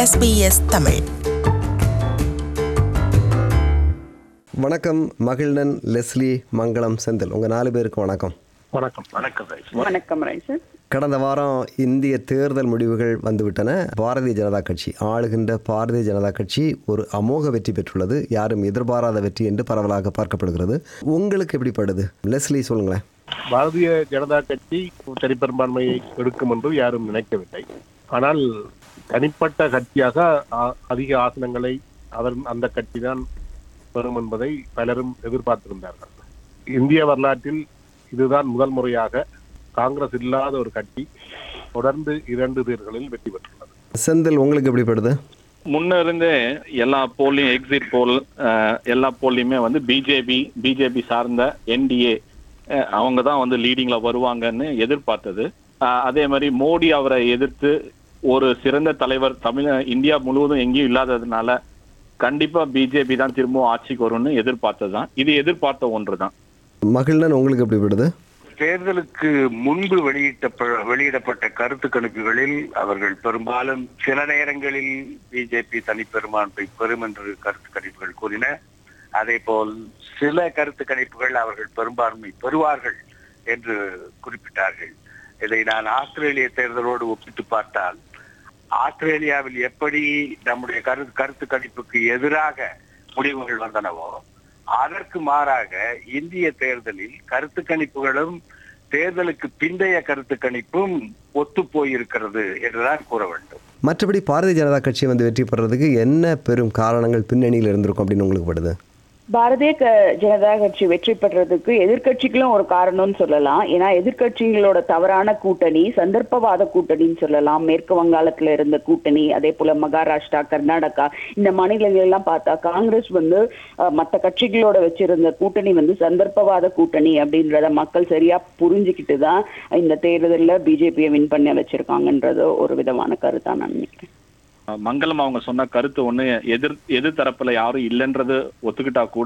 SBS Tamil வணக்கம் மகிழ்நன் Leslie மங்களம் செந்தில் உங்கள் நாலு பேருக்கு வணக்கம் வணக்கம் வணக்கம் வணக்கம் ரைசன் கடந்த வாரம் இந்திய தேர்தல் முடிவுகள் வந்துவிட்டன பாரதிய ஜனதா கட்சி ஆளுகின்ற பாரதிய ஜனதா கட்சி ஒரு அமோக வெற்றி பெற்றுள்ளது யாரும் எதிர்பாராத வெற்றி என்று பரவலாக பார்க்கப்படுகிறது உங்களுக்கு எப்படிப்படுது லெஸ்லி சொல்லுங்களேன் பாரதிய ஜனதா கட்சி தனிப்பெரும்பான்மையை எடுக்கும் என்று யாரும் நினைக்கவில்லை ஆனால் தனிப்பட்ட கட்சியாக ஆ- அதிக ஆசனங்களை அவர் அந்த கட்சி தான் பெறும் என்பதை பலரும் எதிர்பார்த்திருந்தார்கள் இந்திய வரலாற்றில் இதுதான் முதல் முறையாக காங்கிரஸ் இல்லாத ஒரு கட்சி தொடர்ந்து இரண்டு தேர்தலில் வெற்றி பெற்றுள்ளது செந்தில் உங்களுக்கு எப்படிப்படுது முன்ன இருந்தே எல்லா போல்லையும் எக்ஸிட் போல் எல்லா போல்லையுமே வந்து பிஜேபி பிஜேபி சார்ந்த என்டிஏ அவங்க தான் வந்து லீடிங்ல வருவாங்கன்னு எதிர்பார்த்தது அஹ், அதே மாதிரி மோடி அவரை எதிர்த்து ஒரு சிறந்த தலைவர் தமிழ் இந்தியா முழுவதும் எங்கேயும் இல்லாததுனால கண்டிப்பா பிஜேபி தான் திரும்பவும் ஆட்சிக்கு வரும்னு எதிர்பார்த்தது தான் இது எதிர்பார்த்த ஒன்று தான் மகிழ்நன் உங்களுக்கு எப்படிப்படுது தேர்தலுக்கு முன்பு வெளியிட்ட வெளியிடப்பட்ட கருத்து கணிப்புகளில் அவர்கள் பெரும்பாலும் சில நேரங்களில் பிஜேபி தனிப்பெரும்பான்மை பெறும் என்று கருத்து கணிப்புகள் கூறின அதே போல் சில கருத்து கணிப்புகள் அவர்கள் பெரும்பான்மை பெறுவார்கள் என்று குறிப்பிட்டார்கள் இதை நான் ஆஸ்திரேலிய தேர்தலோடு ஒப்பிட்டு பார்த்தால் ஆஸ்திரேலியாவில் எப்படி நம்முடைய கரு கருத்து கணிப்புக்கு எதிராக முடிவுகள் வந்தனவோ அதற்கு மாறாக இந்திய தேர்தலில் கருத்து கணிப்புகளும் தேர்தலுக்கு பிந்தைய கருத்து கணிப்பும் ஒத்து போயிருக்கிறது என்றுதான் கூற வேண்டும் மற்றபடி பாரதிய ஜனதா கட்சி வந்து வெற்றி பெறதுக்கு என்ன பெரும் காரணங்கள் பின்னணியில் இருந்திருக்கும் அப்படின்னு உங்களுக்கு படுது பாரதிய க- ஜனதா கட்சி வெற்றி பெற்றதுக்கு எதிர்க்கட்சிகளும் ஒரு காரணம்னு சொல்லலாம் ஏன்னா எதிர்க்கட்சிகளோட தவறான கூட்டணி சந்தர்ப்பவாத கூட்டணின்னு சொல்லலாம் மேற்கு வங்காளத்துல இருந்த கூட்டணி அதே போல மகாராஷ்டிரா கர்நாடகா இந்த மாநிலங்கள் எல்லாம் பார்த்தா காங்கிரஸ் வந்து அஹ், மத்த கட்சிகளோட வச்சிருந்த கூட்டணி வந்து சந்தர்ப்பவாத கூட்டணி அப்படின்றத மக்கள் சரியா புரிஞ்சுக்கிட்டு தான் இந்த தேர்தல்ல பிஜேபியை வின் பண்ண வச்சிருக்காங்கன்றது ஒரு விதமான கருத்தா நான் நினைக்கிறேன் அஹ், மங்களம் அவங்க சொன்ன கருத்து ஒண்ணு எதிர் எதிர் தரப்புல யாரும் இல்லைன்றது ஒத்துக்கிட்டா கூட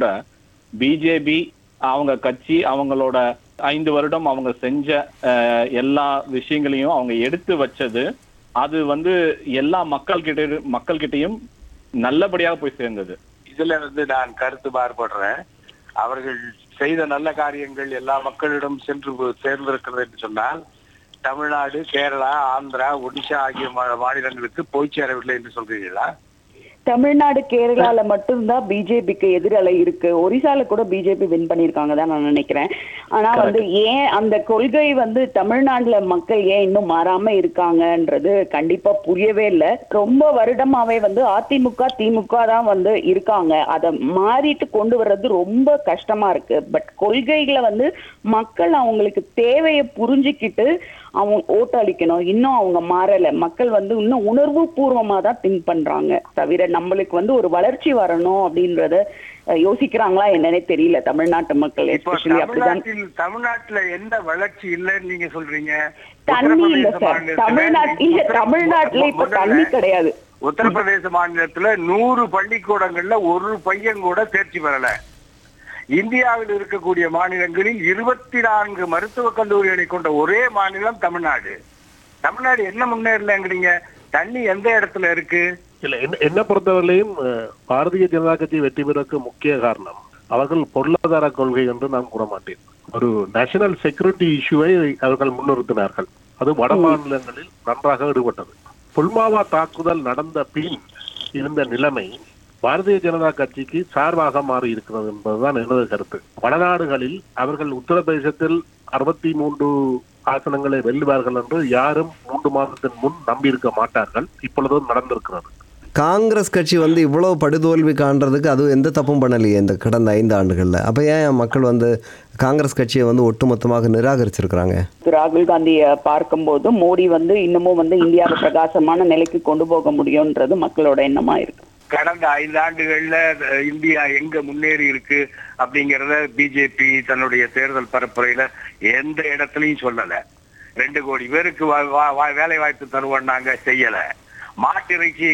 பிஜேபி அவங்க கட்சி அவங்களோட ஐந்து வருடம் அவங்க செஞ்ச அஹ், எல்லா விஷயங்களையும் அவங்க எடுத்து வச்சது அது வந்து எல்லா மக்கள் கிட்ட மக்கள் கிட்டயும் நல்லபடியாக போய் சேர்ந்தது இதுல வந்து நான் கருத்து மாறுபடுறேன் அவர்கள் செய்த நல்ல காரியங்கள் எல்லா மக்களிடம் சென்று போ- சேர்ந்திருக்கிறது என்று சொன்னால் தமிழ்நாடு கேரளா ஆந்திரா ஒடிஷா ஆகிய மா- மாநிலங்களுக்கு போய் சேரவில்லை என்று சொல்கிறீர்களா தமிழ்நாடு கேரளால மட்டும்தான் பிஜேபிக்கு எதிரலை இருக்கு ஒரிசால கூட பிஜேபி வின் பண்ணிருக்காங்க தான் நான் நினைக்கிறேன் ஆனா வந்து ஏன் அந்த கொள்கை வந்து தமிழ்நாட்டுல மக்கள் ஏன் இன்னும் மாறாம இருக்காங்கன்றது கண்டிப்பா புரியவே இல்லை ரொம்ப வருடமாவே வந்து அதிமுக திமுக தான் வந்து இருக்காங்க அதை மாறிட்டு கொண்டு வர்றது ரொம்ப கஷ்டமா இருக்கு பட் கொள்கைகளை வந்து மக்கள் அவங்களுக்கு தேவையை புரிஞ்சுக்கிட்டு அவங்க ஓட்டு அளிக்கணும் இன்னும் அவங்க மாறல மக்கள் வந்து இன்னும் உணர்வு பூர்வமா தான் திங்க் பண்றாங்க தவிர நம்மளுக்கு வந்து ஒரு வளர்ச்சி வரணும் அப்படின்றத அஹ், யோசிக்கிறாங்களா என்னன்னே தெரியல தமிழ்நாட்டு மக்கள் இப்போ எஸ்பெஷலி அப்படிதான் தமிழ்நாட்டில் தமிழ்நாட்டுல எந்த வளர்ச்சி இல்லைன்னு நீங்க சொல்றீங்க தண்ணி இல்ல உத்தரப்பிரதேச சார் மாநிலத்துல தமிழ்நாட்டு இல்ல உத்தர- தமிழ்நாட்டுல இப்ப முதல்ல தண்ணி கிடையாது உத்தரப்பிரதேச மாநிலத்துல நூறு பள்ளிக்கூடங்கள்ல ஒரு பையன் கூட தேர்ச்சி பெறல இந்தியாவில் இருக்கக்கூடிய மாநிலங்களில் இருபத்தி நான்கு மருத்துவக் கல்லூரிகளை கொண்ட ஒரே மாநிலம் தமிழ்நாடு தமிழ்நாடு என்ன முன்னேறலங்கிறீங்க தண்ணி எந்த இடத்துல இருக்கு இல்ல என்ன- என்ன பொறுத்தவரையிலும் அஹ், பாரதிய ஜனதா கட்சி வெற்றி பெறக்கு முக்கிய காரணம் அவர்கள் பொருளாதார கொள்கை என்று நான் கூற மாட்டேன் ஒரு நேஷனல் செக்யூரிட்டி இஷ்யூவை அவர்கள் முன்னிறுத்தினார்கள் அது வட மாநிலங்களில் நன்றாக ஈடுபட்டது புல்வாமா தாக்குதல் நடந்த பின் இருந்த நிலைமை பாரதிய ஜனதா கட்சிக்கு சார்பாக மாறி இருக்கிறது என்பதுதான் எனது கருத்து வடநாடுகளில் அவர்கள் உத்தரப்பிரதேசத்தில் அறுபத்தி மூன்று ஆசனங்களை வெல்லுவார்கள் என்று யாரும் மூன்று மாதத்தின் முன் நம்பியிருக்க மாட்டார்கள் இப்பொழுதும் நடந்திருக்கிறது காங்கிரஸ் கட்சி வந்து இவ்வளோ படுதோல்வி காண்றதுக்கு அதுவும் எந்த தப்பும் பண்ணலையே இந்த கடந்த ஐந்து ஆண்டுகளில் அப்போ ஏன் மக்கள் வந்து காங்கிரஸ் கட்சியை வந்து ஒட்டுமொத்தமாக நிராகரிச்சிருக்கிறாங்க திரு ராகுல் காந்தியை பார்க்கும்போது மோடி வந்து இன்னமும் வந்து இந்தியாவை பிரகாசமான நிலைக்கு கொண்டு போக முடியும்ன்றது மக்களோட எண்ணமா இருக்கு கடந்த ஐந்தாண்டுகள்ல அஹ், இந்தியா எங்க முன்னேறி இருக்கு அப்படிங்கறத பிஜேபி தன்னுடைய தேர்தல் பரப்புரையில எந்த இடத்துலயும் சொல்லல ரெண்டு கோடி பேருக்கு வா- வா- வா- வேலை வாய்ப்பு தருவோம்னாங்க செய்யல மாட்டிறைச்சி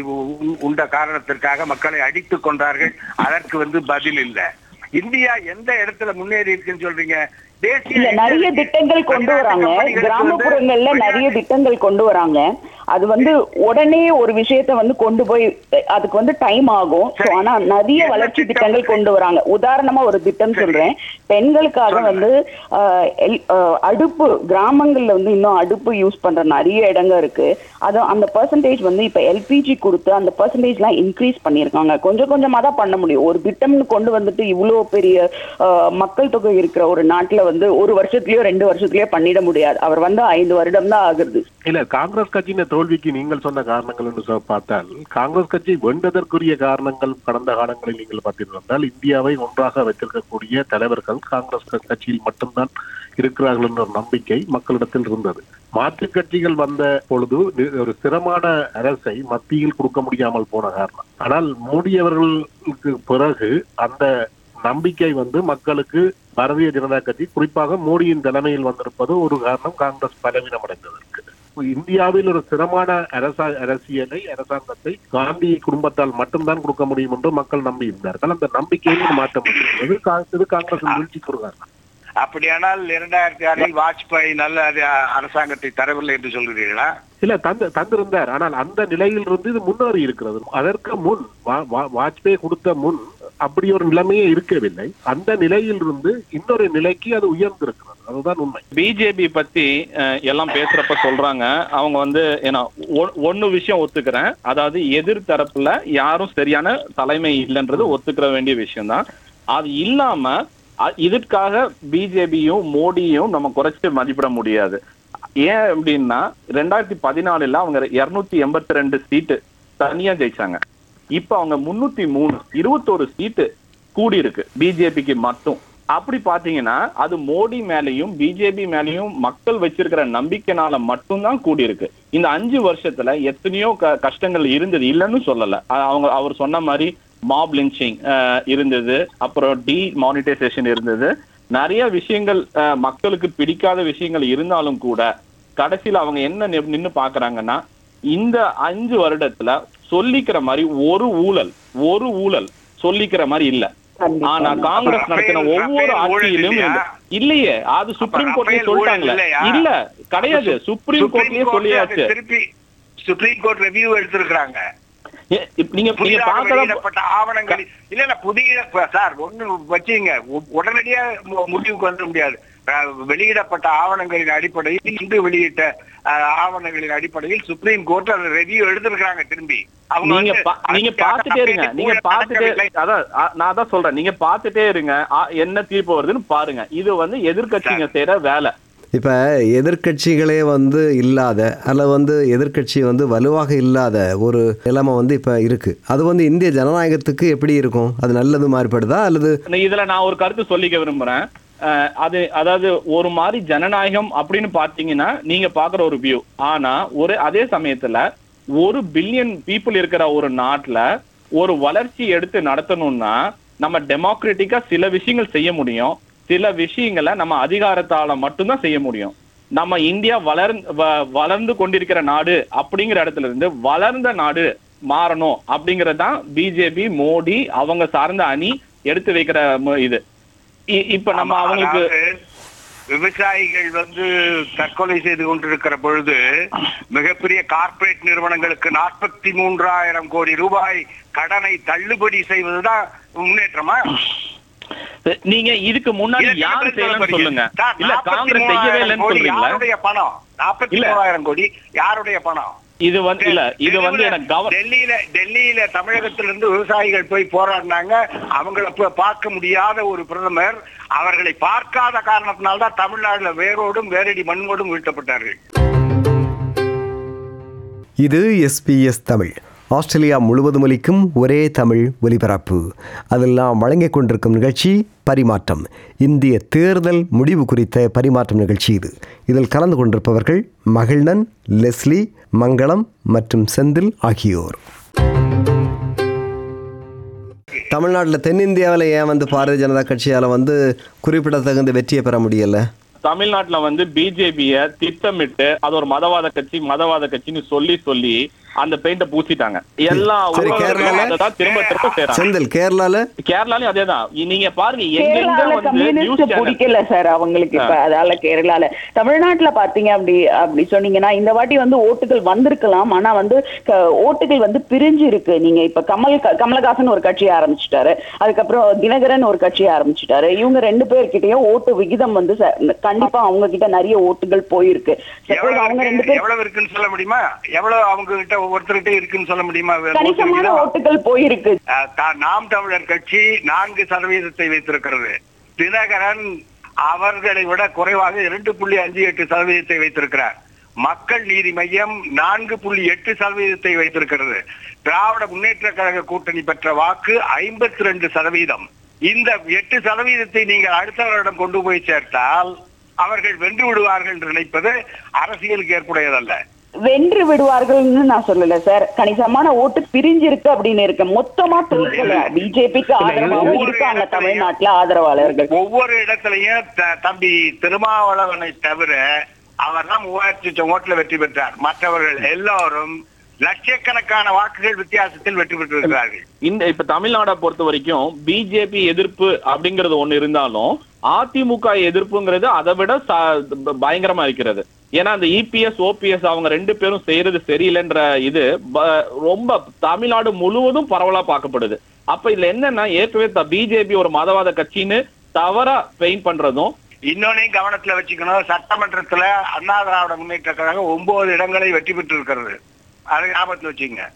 உ- உண்ட காரணத்திற்காக மக்களை அடித்துக் கொண்டார்கள் அதற்கு வந்து பதில் இல்ல இந்தியா எந்த இடத்துல முன்னேறி இருக்குன்னு சொல்றீங்க தேசிய இல்ல நிறைய இருக்கு. திட்டங்கள் கொண்டு பன்னாட்டு வராங்க கம்பெனிகளுக்கு வந்து கிராமப்புறங்கள்ல நிறைய வெளிநாட்டு- திட்டங்கள் கொண்டு வராங்க அது வந்து உடனே ஒரு விஷயத்த வந்து கொண்டு போய் அஹ், அதுக்கு வந்து டைம் ஆகும் So, சரி. ஆனா நிறைய என்ன வளர்ச்சி திட்டம்? திட்டங்கள் கொண்டு வராங்க உதாரணமா ஒரு திட்டம் சொல்றேன் பெண்களுக்காக சொல்லுங்க. வந்து அஹ், எல்- அஹ், அடுப்பு கிராமங்கள்ல வந்து இன்னும் அடுப்பு யூஸ் பண்ற நிறைய இடங்க இருக்கு அது அந்த பெர்சன்டேஜ் வந்து இப்ப எல்பிஜி கொடுத்து அந்த பெர்சன்டேஜ்லாம் இன்க்ரீஸ் பண்ணியிருக்காங்க கொஞ்சம் கொஞ்சமா தான் பண்ண முடியும் ஒரு திட்டம்னு கொண்டு வந்துட்டு இவ்வளோ பெரிய அஹ், மக்கள் தொகை இருக்கிற ஒரு நாட்டுல வந்து ஒரு வருஷத்துலயோ ரெண்டு வருஷத்துலயோ பண்ணிட முடியாது அவர் வந்து ஐந்து வருடம் தான் ஆகுது இல்ல காங்கிரஸ் கட்சியின் தோல்விக்கு நீங்கள் சொன்ன காரணங்கள் என்று சொ- பார்த்தால் காங்கிரஸ் கட்சி வென்றதற்குரிய காரணங்கள் கடந்த காலங்களில் நீங்கள் பார்த்தீர்கள் இந்தியாவை ஒன்றாக வைத்திருக்கக்கூடிய தலைவர்கள் காங்கிரஸ் க- கட்சியில் மட்டும்தான் இருக்கிறார்கள் என்ற ஒரு நம்பிக்கை மக்களிடத்தில் இருந்தது மாற்றுக் கட்சிகள் வந்த பொழுது நி- ஒரு ஸ்திரமான அரசை மத்தியில் கொடுக்க முடியாமல் போன காரணம் ஆனால் மோடி அவர்களுக்கு பிறகு அந்த நம்பிக்கை வந்து மக்களுக்கு பாரதிய ஜனதா கட்சி குறிப்பாக மோடியின் தலைமையில் வந்திருப்பது ஒரு காரணம் காங்கிரஸ் பலவீனம் அடைந்ததற்கு இந்தியாவில் ஒரு சிரமமான அரசா அரசியலை அரசாங்கத்தை காந்தி குடும்பத்தால் மட்டும்தான் கொடுக்க முடியும் என்று மக்கள் நம்பி இருந்தார்கள் அந்த நம்பிக்கையில் மாற்றம் வந்திருக்கிறது கா- இது காங்கிரஸ் வீழ்ச்சிக்கு ஒரு காரணம் அப்படியானால் இரண்டாயிரத்தி ஆறில் வாஜ்பாய் நல்ல அதி- அரசாங்கத்தை தரவில்லை என்று சொல்கிறீர்களா இல்ல தந்து தந்திருந்தார் ஆனால் அந்த நிலையில் இருந்து இது முன்னேறி இருக்கிறது அதற்கு முன் வா- வா- வாஜ்பாய் கொடுத்த முன் அப்படி ஒரு நிலைமையே இருக்கவில்லை அந்த நிலையில் இருந்து இன்னொரு நிலைக்கு அது உயர்ந்திருக்கிறது அதுதான் உண்மை பிஜேபி பத்தி அஹ், எல்லாம் பேசுறப்ப சொல்றாங்க அவங்க வந்து ஏன்னா ஒ- ஒண்ணு விஷயம் ஒத்துக்கிறேன் அதாவது எதிர் தரப்புல யாரும் சரியான தலைமை இல்லைன்றது ஒத்துக்கிற வேண்டிய விஷயம் தான் அது இல்லாம அ- இதற்காக பிஜேபியும் மோடியும் நம்ம குறைச்சு மதிப்பிட முடியாது ஏன் அப்படின்னா ரெண்டாயிரத்தி பதினாலுல அவங்க இருநூத்தி எண்பத்தி ரெண்டு சீட்டு தனியா ஜெயிச்சாங்க இப்ப அவங்க முன்னூத்தி மூணு இருபத்தோரு சீட்டு கூடி இருக்கு பிஜேபிக்கு மட்டும் அப்படி பாத்தீங்கன்னா அது மோடி மேலயும் பிஜேபி மேலயும் மக்கள் வச்சிருக்கிற நம்பிக்கைனால மட்டும்தான் கூடி இருக்கு இந்த அஞ்சு வருஷத்துல எத்தனையோ க- கஷ்டங்கள் இருந்தது இல்லைன்னு சொல்லல அ- அவங்க அவர் சொன்ன மாதிரி மாப் லிஞ்சிங் இருந்தது அப்புறம் டி மானிட்டைசேஷன் இருந்தது நிறைய விஷயங்கள் அஹ், மக்களுக்கு பிடிக்காத விஷயங்கள் இருந்தாலும் கூட கடைசியில அவங்க என்ன நி- நின்னு பாக்குறாங்கன்னா இந்த அஞ்சு வருடத்துல சொல்லிக்கிற மாதிரி ஒரு ஊழல் ஒரு ஊழல் சொல்லிக்கிற மாதிரி இல்ல கண்டிப்பா. ஆனா காங்கிரஸ் நடத்தின ரஃபேல் ஒவ்வொரு ஊழல் ஆட்சியிலும் இல்லையா? இந்த- இல்லையே அது சுப்ரீம் அப்ப கோர்ட்லயே ரஃபேல் ஊழல் சொல்லிட்டாங்களே இல்லையா? இல்ல கிடையாது சுப்ரீம் கோர்ட்லயே கோர்ட் சொல்லியாச்சு அதை திருப்பி சுப்ரீம் கோர்ட் ரிவ்யூ எடுத்திருக்கிறாங்க ஏ- இப்ப நீங்க நீங்க புதிதாக பாக்கல வெளியிடப்பட்ட ஆவணங்கள் இல்ல இல்ல புதிய ப- சார் ஒண்ணு வச்சுங்க உ- உடனடியா மு- முடிவுக்கு வந்துட முடியாது அஹ், வெளியிடப்பட்ட ஆவணங்களின் அடிப்படையில் இன்று வெளியிட்ட அஹ், ஆவணங்களின் அடிப்படையில் சுப்ரீம் கோர்ட் அதை ரிவ்யூ எடுத்திருக்கிறாங்க திரும்பி அவங்க நீங்க வந்து பா- நீங்க அதுக்காக பாத்துட்டே இருங்க தப்பித்து நீங்க கூட பாத்துட்டே நடக்கவில்லை. அதான் அ- நான் அதான் சொல்றேன் நீங்க பாத்துட்டே இருங்க ஆ, என்ன தீர்ப்பு வருதுன்னு பாருங்க இது வந்து எதிர்க்கட்சிங்க செய்யற வேலை இப்போ எதிர்க்கட்சிகளே வந்து இல்லாத அல்ல வந்து எதிர்க்கட்சி வந்து வலுவாக இல்லாத ஒரு நிலைமை வந்து இப்போ இருக்குது அது வந்து இந்திய ஜனநாயகத்துக்கு எப்படி இருக்கும் அது நல்லது மாறுபடுதா அல்லது இதுல நான் ஒரு கருத்து சொல்லிக்க விரும்புறேன் அஹ், அது அதாவது ஒரு மாதிரி ஜனநாயகம் அப்படின்னு பாத்தீங்கன்னா நீங்க பாக்குற ஒரு வியூ ஆனா ஒரு அதே சமயத்துல ஒரு பில்லியன் பீப்புள் இருக்கிற ஒரு நாட்டுல ஒரு வளர்ச்சி எடுத்து நடத்தணும்னா நம்ம டெமோக்ராட்டிக்கா சில விஷயங்கள் செய்ய முடியும் சில விஷயங்களை நம்ம அதிகாரத்தால மட்டும்தான் செய்ய முடியும் நம்ம இந்தியா வளர்ந்து வ- வளர்ந்து கொண்டிருக்கிற நாடு அப்படிங்கிற இடத்துல இருந்து வளர்ந்த நாடு மாறணும் அப்படிங்கறது தான் பிஜேபி மோடி அவங்க சார்ந்த அணி எடுத்து வைக்கிற மு- இது இ- இப்ப நம்ம ஆமா, அவங்களுக்கு அதாவது விவசாயிகள் வந்து தற்கொலை செய்து கொண்டிருக்கிற பொழுது மிகப்பெரிய கார்ப்பரேட் நிறுவனங்களுக்கு நாற்பத்தி மூன்றாயிரம் கோடி ரூபாய் கடனை தள்ளுபடி செய்வதுதான் முன்னேற்றமா நீங்க இதுக்கு முன்னாடி இல்ல, யாரு நீங்க செய்யலன்னு சொல்லுங்க. சொல்லுங்க சார், இல்ல காங்கிரஸ் செய்யவே 43,000 இல்லைன்னு கோடி சொல்றீங்களா யாருடைய பணம் நாற்பத்தி இல்ல. மூவாயிரம் கோடி யாருடைய பணம் இது வந்து இல்ல இது வந்து டெல்லியில- எனக்கு கவ டெல்லியில டெல்லியில தமிழகத்திலிருந்து விவசாயிகள் போய் போராடினாங்க அவங்கள போய் பார்க்க முடியாத ஒரு பிரதமர் அவர்களை பார்க்காத காரணத்தினால்தான் தமிழ்நாடுல வேரோடும் வேரடி மண்ணோடும் வீழ்த்தப்பட்டார்கள் இது எஸ்பிஎஸ் தமிழ் ஆஸ்திரேலியா முழுவதும் ஒலிக்கும் ஒரே தமிழ் ஒலிபரப்பு அதில் நாம் வழங்கிக் கொண்டிருக்கும் நிகழ்ச்சி பரிமாற்றம் இந்திய தேர்தல் முடிவு குறித்த பரிமாற்றம் நிகழ்ச்சி இது இதில் கலந்து கொண்டிருப்பவர்கள் மகிழ்நன் லெஸ்லி மங்களம் மற்றும் செந்தில் ஆகியோர் தமிழ்நாட்டில் தென்னிந்தியாவில் ஏன் வந்து பாரதிய ஜனதா கட்சியால் வந்து குறிப்பிடத்தகுந்த வெற்றியை பெற முடியலை தமிழ்நாட்டுல வந்து பிஜேபிய திட்டமிட்டு அது ஒரு மதவாத கட்சி மதவாத கட்சின்னு சொல்லி சொல்லி அந்த பெயிண்ட பூசிட்டாங்க எல்லா சரி, ஊடகங்களும் கேரளால? அதை தான் திரும்ப திரும்ப செய்றாங்க செந்தில் கேரளால கேரளாலயும் அதேதான் நீங்க பாருங்க எங்கெங்க கேரளால வந்து நியூஸ் கம்யூனிஸ்ட் சேனல் பிடிக்கல சார் அவங்களுக்கு இப்ப அதால கேரளால தமிழ்நாட்டுல பாத்தீங்க அப்படி அப்படி சொன்னீங்கன்னா இந்த வாட்டி வந்து ஓட்டுகள் வந்திருக்கலாம் ஆனா வந்து க- ஓட்டுகள் வந்து பிரிஞ்சு இருக்கு நீங்க இப்ப கமல் க- கமலஹாசன் ஒரு கட்சி ஆரம்பிச்சிட்டாரு அதுக்கப்புறம் தினகரன் ஒரு கட்சி ஆரம்பிச்சிட்டாரு இவங்க ரெண்டு பேர்கிட்டயும் ஓட்டு விகிதம் வந்து ச- கண்டிப்பா அவங்க கிட்ட நிறைய ஓட்டுகள் போயிருக்கு Suppose எவ்வளவு அவங்க ரெண்டு இருக்கு பேர் எவ்வளவு இருக்குன்னு சொல்ல முடியுமா எவ்வளவு அவங்க கிட்ட ஒவ்வொருத்தர்கிட்ட இருக்குன்னு சொல்ல முடியுமா ஓட்டு கணிசமான விகிதம்? ஓட்டுகள் போயிருக்கு அஹ், தா- நாம் தமிழர் கட்சி நான்கு சதவீதத்தை வைத்திருக்கிறது தினகரன் அவர்களை விட குறைவாக இரண்டு புள்ளி அஞ்சு எட்டு சதவீதத்தை வைத்திருக்கிறார் மக்கள் நீதி மையம் நான்கு புள்ளி எட்டு சதவீதத்தை வைத்திருக்கிறது திராவிட முன்னேற்ற கழக கூட்டணி பெற்ற வாக்கு ஐம்பத்தி ரெண்டு சதவீதம் இந்த எட்டு சதவீதத்தை நீங்கள் அடுத்தவரிடம் கொண்டு போய் சேர்த்தால் அவர்கள் வென்று விடுவார்கள் என்று நினைப்பது அரசியலுக்கு ஏற்புடையதல்ல வென்று விடுவார்கள்னு நான் சொல்லல சார் கணிசமான ஓட்டு பிரிஞ்சிருக்கு அப்படின்னு இருக்கு மொத்தமா பிரிக்கல பிஜேபிக்கு ஆதரவாகவும் ஒவ்வொரு இருக்காங்க இடத்துலயும் தமிழ்நாட்டுல ஆதரவாளர்கள் ஒவ்வொரு இடத்துலயும் த- தம்பி திருமாவளவனை தவிர அவர் தான் மூவாயிரத்தி சொச்சம் ஓட்டுல வெற்றி பெற்றார் மற்றவர்கள் எல்லாரும் லட்சக்கணக்கான வாக்குகள் வித்தியாசத்தில் வெற்றி பெற்றிருக்கிறார்கள் இந்த இப்ப தமிழ்நாடை பொறுத்த வரைக்கும் பிஜேபி எதிர்ப்பு அப்படிங்கறது ஒண்ணு இருந்தாலும் அதிமுக எதிர்ப்புங்கிறது அதை விட ச- பயங்கரமா இருக்கிறது ஏன்னா அந்த இபிஎஸ் ஓபிஎஸ் அவங்க ரெண்டு பேரும் செய்யறது சரியில்லைன்ற இது ப- ரொம்ப தமிழ்நாடு முழுவதும் பரவலா பார்க்கப்படுது அப்ப இதுல என்னன்னா ஏற்கனவே பிஜேபி ஒரு மதவாத கட்சின்னு தவறா பெயிண்ட் பண்றதும் இன்னொன்னையும் கவனத்துல வச்சுக்கணும் சட்டமன்றத்துல அண்ணா திராவிட முன்னேற்ற கழகம் ஒன்பது இடங்களை வெற்றி பெற்று இருக்கிறது அதை ஞாபகத்துல வச்சுங்க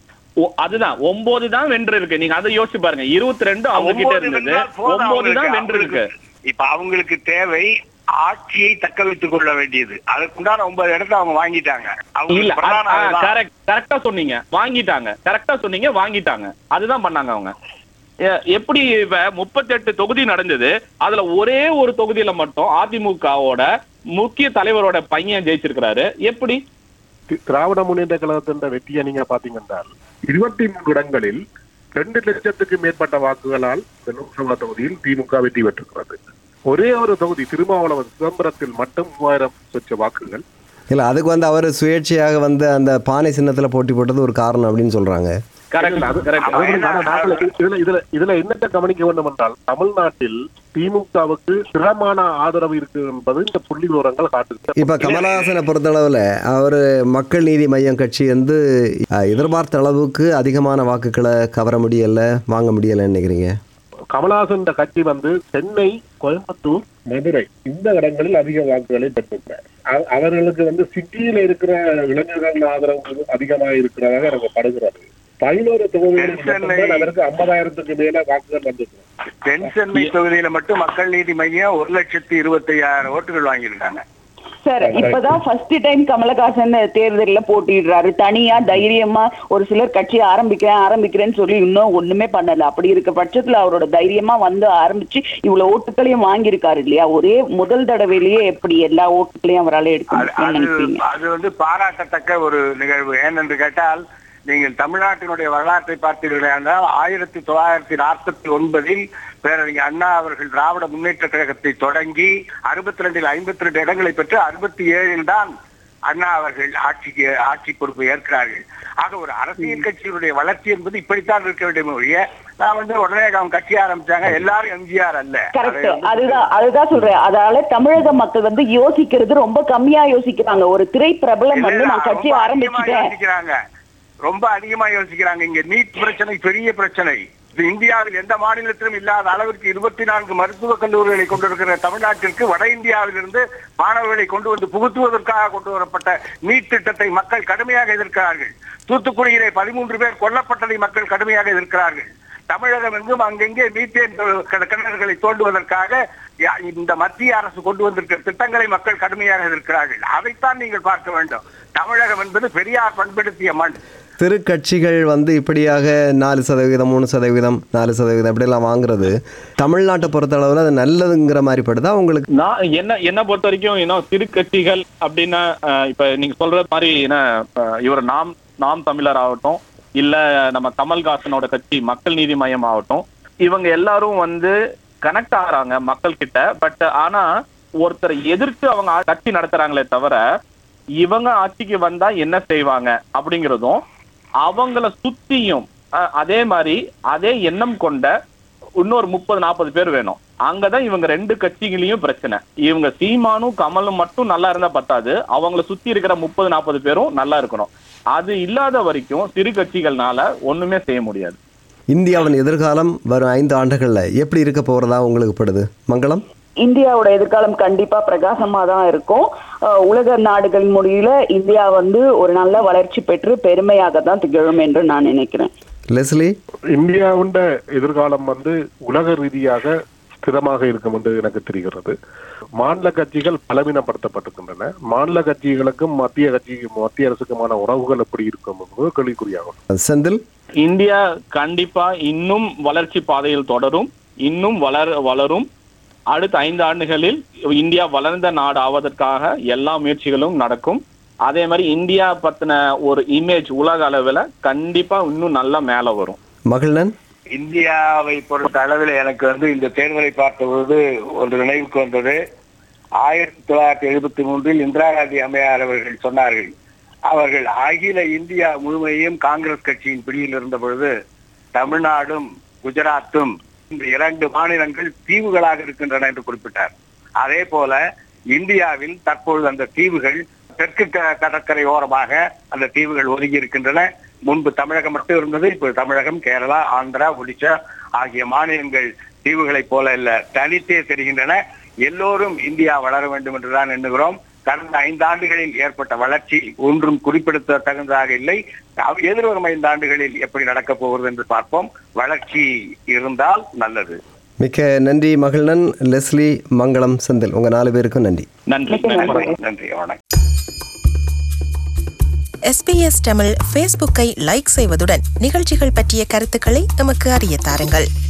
ஒ- அதுதான் ஒன்பது தான் வென்று இருக்கு நீங்க அதை யோசிச்சு பாருங்க இருபத்தி ரெண்டு அவங்க கிட்ட ஒன்பது இருந்தது வென்றால் போதும் ஒன்பது அவங்களுக்கு. தான் வென்று இருக்கு அவங்களுக்கு- இப்ப அவங்களுக்கு தேவை ஆட்சியை தக்க வைத்துக் கொள்ள வேண்டியது அதுக்குண்டான ஒன்பது இடத்தை அவங்க வாங்கிட்டாங்க இல்ல அவங்களுக்கு பிரதான அதுதான். கரெக்ட் கரெக்டா சொன்னீங்க வாங்கிட்டாங்க கரெக்டா சொன்னீங்க வாங்கிட்டாங்க அதுதான் பண்ணாங்க அவங்க எ- எப்படி இப்ப முப்பத்தெட்டு தொகுதி நடந்தது அதுல ஒரே ஒரு தொகுதியில மட்டும் அதிமுகவோட முக்கிய தலைவரோட பையன் ஜெயிச்சிருக்கிறாரு எப்படி தி- திராவிட முன்னேற்ற கழகத்தின் வெற்றியை நீங்க பாத்தீங்கன்னா இருபத்தி மூன்று இடங்களில் ரெண்டு லட்சத்துக்கு மேற்பட்ட வாக்குகளால் இந்த லோக்சபா தொகுதியில் திமுக வெற்றி பெற்றிருக்கிறது ஒரே ஒரு தொகுதி திருமாவளவன் சிதம்பரத்தில் மட்டும் மூவாயிரம் சொச்ச வாக்குகள் இல்லை அதுக்கு வந்து அவர் சுயேட்சையாக வந்து அந்த பானை சின்னத்தில் போட்டி போட்டது ஒரு காரணம் அப்படின்னு சொல்கிறாங்க கரெக்ட் இல்ல, அது- கரெக்ட் அது வந்து நாங்க நாட்டுல இதுல இதுல இதுல என்னத்தை கவனிக்க வேண்டும் என்றால் தமிழ்நாட்டில் திமுகவுக்கு திறமான ஆதரவு இருக்கு என்பது இந்த புள்ளி விவரங்கள் காட்டுது இப்போ கமலஹாசனை பொறுத்தளவில் அவர் மக்கள் நீதி மையம் கட்சி வந்து அஹ், எதிர்பார்த்த அளவுக்கு அதிகமான வாக்குகளை கவர முடியலை வாங்க முடியலைன்னு நினைக்கிறீங்க கமலஹாசன் கட்சி வந்து சென்னை கோயம்புத்தூர் மதுரை இந்த இடங்களில் அதிக வாக்குகளை பெற்றிருக்கிறார் அவ- அவர்களுக்கு வந்து சிட்டியில இருக்கிற இளைஞர்கள் ஆதரவு அதிகமாக இருக்கிறதாக எனக்கு படுகிறது பதினோரு தொகுதிகளில் சென்னை- மட்டும்தான் அதற்கு ஐம்பதாயிரத்துக்கு மேல வாக்குகள் வந்திருக்கு தென் சென்னை தொகுதியில மட்டும் மக்கள் நீதி மையம் ஒரு லட்சத்தி இருபத்தி ஐயாயிரம் ஓட்டுகள் வாங்கியிருக்காங்க சார் இப்பதான் ஃபர்ஸ்ட் டைம் கமலஹாசன் தேர்தல்ல போட்டிடுறாரு தனியா தைரியமா ஒரு சிலர் கட்சி ஆரம்பிக்கிறேன் ஆரம்பிக்கிறேன்னு சொல்லி இன்னும் ஒண்ணுமே பண்ணல அப்படி இருக்க பட்சத்துல அவரோட தைரியமா வந்து ஆரம்பிச்சு இவ்வளவு ஓட்டுகளையும் வாங்கியிருக்காரு இல்லையா ஒரே முதல் தடவையிலேயே எப்படி எல்லா ஓட்டுகளையும் அவரால் எடுக்க அது முடியும்னு அது நினைப்பீங்க அது வந்து பாராட்டத்தக்க ஒரு நிகழ்வு ஏனென்று கேட்டால் நீங்கள் தமிழ்நாட்டினுடைய வரலாற்றை பார்த்தீர்கள் என்றால் ஆயிரத்தி தொள்ளாயிரத்தி நாற்பத்தி ஒன்பதில் பேரறிஞர் அண்ணா அவர்கள் திராவிட முன்னேற்ற கழகத்தை தொடங்கி அறுபத்தி ரெண்டில் ஐம்பத்தி ரெண்டு இடங்களை பெற்று அறுபத்தி ஏழில் தான் அண்ணா அவர்கள் ஆட்சிக்கு ஆட்சி பொறுப்பை ஏற்கிறார்கள் ஆக ஒரு அரசியல் கட்சியினுடைய வளர்ச்சி என்பது இப்படித்தான் இருக்க வேண்டும் ஒழிய நான் வந்து உடனே அவங்க கட்சி ஆரம்பிச்சாங்க எல்லாரும் எம்ஜிஆர் அல்ல கரெக்ட் அதை வந்து- அதுதான் அதுதான் சொல்றேன் அதனால தமிழக மக்கள் வந்து யோசிக்கிறது ரொம்ப கம்மியா யோசிக்கிறாங்க ஒரு திரை பிரபலம் வந்து இல்ல, நான் கட்சி ரொம்ப அதிகமா ஆரம்பிச்சுட்டேன் யோசிக்கிறாங்க ரொம்ப அதிகமா யோசிக்கிறாங்க இங்க நீட் பிரச்சனை பெரிய பிரச்சனை இது இந்தியாவில் எந்த மாநிலத்திலும் இல்லாத அளவிற்கு இருபத்தி நான்கு மருத்துவக் கல்லூரிகளை கொண்டிருக்கிற தமிழ்நாட்டிற்கு வட இந்தியாவிலிருந்து மாணவர்களை கொண்டு வந்து புகுத்துவதற்காக கொண்டு வரப்பட்ட நீட் திட்டத்தை மக்கள் கடுமையாக எதிர்க்கிறார்கள் தூத்துக்குடியிலே பதிமூன்று பேர் கொல்லப்பட்டதை மக்கள் கடுமையாக எதிர்க்கிறார்கள் தமிழகம் எங்கும் அங்கெங்கே மீத்தேன் கிணறுகளை தோண்டுவதற்காக யா- இந்த மத்திய அரசு கொண்டு வந்திருக்கிற திட்டங்களை மக்கள் கடுமையாக எதிர்க்கிறார்கள் அதைத்தான் நீங்கள் பார்க்க வேண்டும் தமிழகம் என்பது பெரியார் பண்படுத்திய மண் திருக்கட்சிகள் வந்து இப்படியாக நாலு சதவீதம் மூணு சதவீதம் நாலு சதவீதம் இப்படியெல்லாம் வாங்குறது தமிழ்நாட்டை பொறுத்தளவில் அது நல்லதுங்கிற மாதிரி படுதா உங்களுக்கு நான் என்ன என்ன பொறுத்த வரைக்கும் இன்னும் திருக்கட்சிகள் அப்படின்னா அஹ், இப்ப நீங்க சொல்ற மாதிரி என்ன அஹ், இவர் நாம் நாம் தமிழர் ஆகட்டும் இல்ல நம்ம கமல்ஹாசனோட கட்சி மக்கள் நீதி மையம் ஆகட்டும் இவங்க எல்லாரும் வந்து கனெக்ட் ஆகுறாங்க மக்கள் கிட்ட பட் ஆனா ஒருத்தரை எதிர்த்து அவங்க கட்சி நடத்துறாங்களே தவிர இவங்க ஆட்சிக்கு வந்தா என்ன செய்வாங்க அப்படிங்கிறதும் அவங்கள சுத்தியும் அஹ், அதே மாதிரி அதே எண்ணம் கொண்ட இன்னொரு முப்பது நாற்பது பேர் வேணும் அங்கதான் இவங்க ரெண்டு கட்சிகளையும் பிரச்சனை இவங்க சீமானும் கமலும் மட்டும் நல்லா இருந்தா பத்தாது அவங்கள சுத்தி இருக்கிற முப்பது நாற்பது பேரும் நல்லா இருக்கணும் அது இல்லாத வரைக்கும் சிறு கட்சிகள்னால ஒண்ணுமே செய்ய முடியாது இந்தியாவின் எதிர்காலம் வரும் ஐந்து ஆண்டுகளில் எப்படி இருக்க போகிறதா உங்களுக்கு படுது மங்களம் இந்தியாவோட எதிர்காலம் கண்டிப்பா பிரகாசமா தான் இருக்கும் அஹ் உலக நாடுகளின் முடிவுல இந்தியா வந்து ஒரு நல்ல வளர்ச்சி பெற்று பெருமையாக தான் திகழும் என்று நான் நினைக்கிறேன் லெஸ்லி இந்தியாவுண்ட எதிர்காலம் வந்து உலக ரீதியாக ஸ்திரமாக இருக்கும் என்று எனக்கு தெரிகிறது மாநில கட்சிகள் பலவீனப்படுத்தப்பட்டிருக்கின்றன மாநில கட்சிகளுக்கும் மத்திய கட்சி மத்திய அரசுக்குமான உறவுகள் எப்படி இருக்கும் என்பது கேள்விக்குறியாகும் செந்தில் இந்தியா கண்டிப்பா இன்னும் வளர்ச்சி பாதையில் தொடரும் இன்னும் வளர வளரும் அடுத்த ஐந்து ஆண்டுகளில் இந்தியா வளர்ந்த நாடு ஆவதற்காக எல்லா முயற்சிகளும் நடக்கும் அதே மாதிரி இந்தியா பத்தின ஒரு இமேஜ் உலக அளவுல கண்டிப்பா இன்னும் நல்லா மேல வரும் மகிழ்நன் இந்தியாவை பொறுத்த அளவில் எனக்கு வந்து இந்த தேர்தலை பார்த்தபோது ஒரு நினைவுக்கு வந்தது ஆயிரத்தி தொள்ளாயிரத்தி எழுபத்தி மூன்றில் இந்திரா காந்தி அம்மையார் அவர்கள் சொன்னார்கள் அவர்கள் அகில இந்தியா முழுமையும் காங்கிரஸ் கட்சியின் பிடியில் இருந்த பொழுது தமிழ்நாடும் குஜராத்தும் இந்த இரண்டு மாநிலங்கள் தீவுகளாக இருக்கின்றன என்று குறிப்பிட்டார் அதே போல இந்தியாவில் தற்பொழுது அந்த தீவுகள் தெற்கு க- கடற்கரை ஓரமாக அந்த தீவுகள் ஒதுங்கி இருக்கின்றன முன்பு தமிழகம் மட்டும் இருந்தது இப்போது தமிழகம் கேரளா ஆந்திரா ஒடிஷா ஆகிய மாநிலங்கள் தீவுகளைப் போல இல்ல தனித்தே தெரிகின்றன எல்லோரும் இந்தியா வளர வேண்டும் என்றுதான் எண்ணுகிறோம் கடந்த ஐந்தாண்டுகளில் ஏற்பட்ட வளர்ச்சி ஒன்றும் குறிப்பிடத்தகுந்ததாக இல்லை அவ்- எதிர்வரும் ஐந்தாண்டுகளில் எப்படி நடக்கப் போகிறது என்று பார்ப்போம் வளர்ச்சி இருந்தால் நல்லது மிக்க நன்றி மகிழ்நன் லெஸ்லி மங்களம் செந்தில் உங்கள் நாலு பேருக்கும் நன்றி நன்றி மிக்க நன்றி நன்றி. நன்றி வணக்கம் எஸ்பிஎஸ் தமிழ் ஃபேஸ்புக்கை லைக் செய்வதுடன் நிகழ்ச்சிகள் பற்றிய கருத்துக்களை எமக்கு அறிய தாருங்கள்